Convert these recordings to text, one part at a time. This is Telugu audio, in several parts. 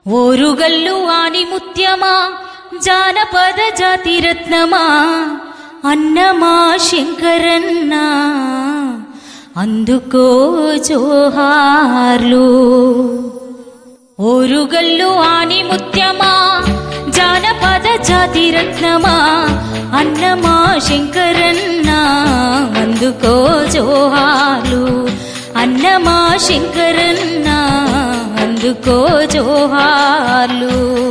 ఓరుగల్లు ఆని ముత్యమా జానపద జాతి రత్నమా అన్నమా శంకరన్న అందుకో జోహార్లు ఓరుగల్లు ఆని ముత్యమా జానపద జాతి రత్నమా అన్నమా శంకరన్న అందుకో జోహాలు అన్నమా శంకరన్న అందుకో జోహాలు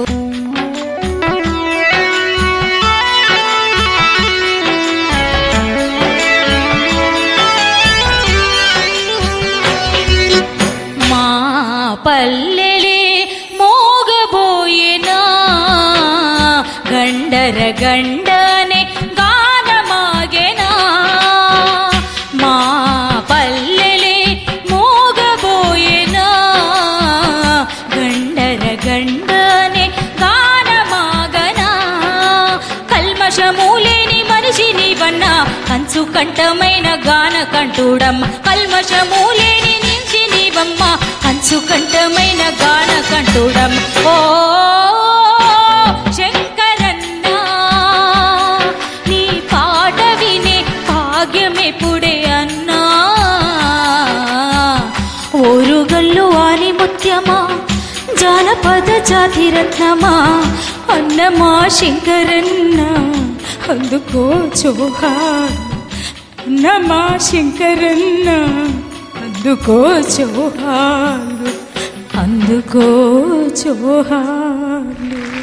మా పల్లెలే మోగబోయేనా గండర గండనే గానమాగెనా మా పల్లెలే మోగబోయేనా గండర గండనే గానమాగనా కల్మషమూలేని మనిషిని వన్న కంచు కంఠమైన గాన కంఠుడమ్మ కల్మషమూలేని నుంచి నీవమ్మ కంచు కంఠమైన గాన కంఠుడమ్మ ఓ శంకరన్న నీ పాట వినే భాగ్యమెప్పుడే అన్నా ఓరుగల్లు ఆని ముత్యమా జానపద జాతి రత్నమా అన్నమా శంకరన్న అందుకో జోహార్ అన్నమా శంకరన్న అందుకో జోహార్ అందుకో జోహార్లు